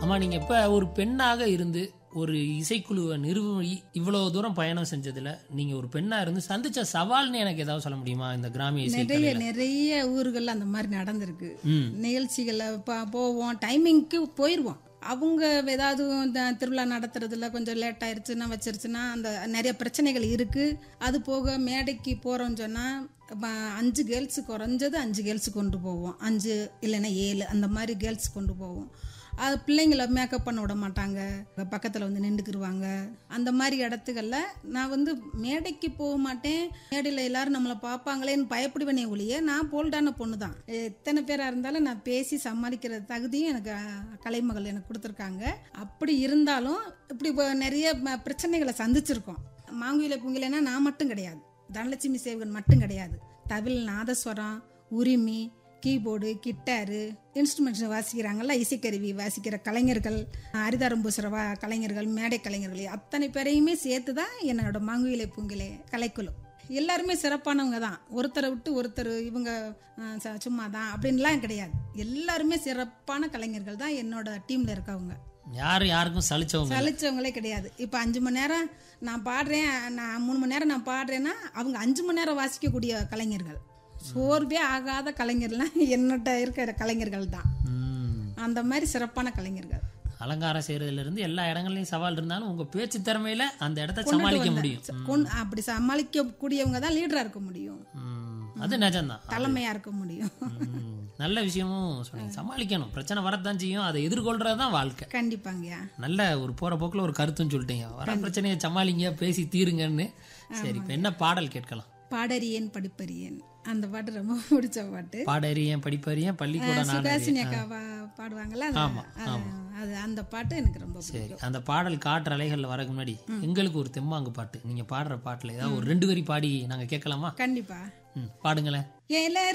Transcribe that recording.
ஆமா நீங்க இப்ப ஒரு பெண்ணாக இருந்து ஒரு இசைக்குழுவை நிறுவி இவ்வளவு தூரம் பயணம் செஞ்சதுல நீங்க ஒரு பெண்ணா இருந்து சந்திச்ச சவால்னு எனக்கு ஏதாவது சொல்ல முடியுமா இந்த கிராமிய இசை நிறைய நிறைய ஊர்கள்ல அந்த மாதிரி நடந்திருக்கு ம் நிகழ்ச்சிகளை ப- போவோம் டைமிங்க்கு போயிடுவோம் அவங்க ஏதாவது இந்த திருவிழா நடத்துறதுல கொஞ்சம் லேட் ஆயிருச்சுன்னா வச்சிருச்சுன்னா அந்த நிறைய பிரச்சனைகள் இருக்கு அது போக மேடைக்கு போறோம்னு சொன்னா ப- அஞ்சு கேர்ள்ஸ் குறைஞ்சது அஞ்சு கேர்ள்ஸ் கொண்டு போவோம் அஞ்சு இல்லைன்னா ஏழு அந்த மாதிரி கேர்ள்ஸ் கொண்டு போவோம் அது பிள்ளைங்கள மேக்கப் பண்ண விட மாட்டாங்க பக்கத்தில் வந்து நின்றுக்குருவாங்க அந்த மாதிரி இடத்துகள்ல நான் வந்து மேடைக்கு போக மாட்டேன் மேடையில் எல்லாரும் நம்மளை பார்ப்பாங்களேன்னு பயப்படுவேனே ஒழிய நான் போல்டான பொண்ணு தான் எத்தனை பேராக இருந்தாலும் நான் பேசி சமாளிக்கிற தகுதியும் எனக்கு அஹ், கலைமகள் எனக்கு கொடுத்துருக்காங்க அப்படி இருந்தாலும் இப்படி இப்போ நிறைய ம- பிரச்சனைகளை சந்திச்சிருக்கோம் மாங்குயில பூங்கிலனா நான் மட்டும் கிடையாது தனலட்சுமி சேவகன் மட்டும் கிடையாது தவில் நாதஸ்வரம் உரிமை கீபோர்டு கிட்டாரு இன்ஸ்ட்ருமெண்ட்ஸ் வாசிக்கிறாங்கல்ல இசைக்கருவி வாசிக்கிற கலைஞர்கள் அரிதாரம் பூசுற வா கலைஞர்கள் மேடை கலைஞர்கள் அத்தனை பேரையுமே சேர்த்து தான் என்னோட மாங்குயிலை பூங்கிலே கலைக்குழு எல்லாருமே சிறப்பானவங்க தான் ஒருத்தரை விட்டு ஒருத்தர் இவங்க அஹ், ச- சும்மா தான் அப்படின்லாம் கிடையாது எல்லாருமே சிறப்பான கலைஞர்கள் தான் என்னோட டீம்ல இருக்கவங்க யாரும் யாருக்கும் சலிச்சவங்க சலிச்சவங்களே கிடையாது இப்போ அஞ்சு மணி நேரம் நான் பாடுறேன் நான் மூணு மணி நேரம் நான் பாடுறேன்னா அவங்க அஞ்சு மணி நேரம் வாசிக்கக்கூடிய கலைஞர்கள் சோர்வே ஆகாத கலைஞர்லாம் என்னட்ட இருக்கிற கலைஞர்கள் தான் ம். அந்த மாதிரி சிறப்பான கலைஞர்கள் அலங்காரம் செய்யறதுல இருந்து எல்லா இடங்கள்லயும் சவால் இருந்தாலும் உங்க பேச்சு திறமையில அந்த இடத்த சமாளிக்க முடியும் கொண்- அப்படி சமாளிக்க கூடியவங்க தான் லீடரா இருக்க முடியும் ம். அது நிஜம்தான் தலைமையா இருக்க முடியும் ம். நல்ல விஷயமும் சொன்னீங்க சமாளிக்கணும் பிரச்சனை வரத்தான் செய்யும் அதை எதிர்கொள்றது தான் வாழ்க்கை கண்டிப்பாங்கய்யா நல்ல ஒரு போற போக்குல ஒரு கருத்துன்னு சொல்லிட்டீங்க வர பிரச்சனையை சமாளிங்க பேசி தீருங்கன்னு சரி இப்ப என்ன பாடல் கேட்கலாம் பாடறியேன் படிப்பறியேன் அந்த பாட்டு ரொம்ப பிடிச்ச பாட்டு பாடறியன் படிப்பறியன் பள்ளிக்கூட நான் சுகாசினி அக்கா பா- பாடுவாங்கல்ல அது- அது- அது அந்த பாட்டு எனக்கு ரொம்ப பிடிக்கும் சரி அந்த பாடல் காற்று அலைகள்ல வரக்கு முன்னாடி எங்களுக்கு ஒரு தெம்மாங்கு பாட்டு நீங்க பாடுற பாட்டுல ஏதாவது ஒரு ரெண்டு வரி பாடி நாங்க கேட்கலாமா கண்டிப்பா ம், பாடுங்களேன் ஏல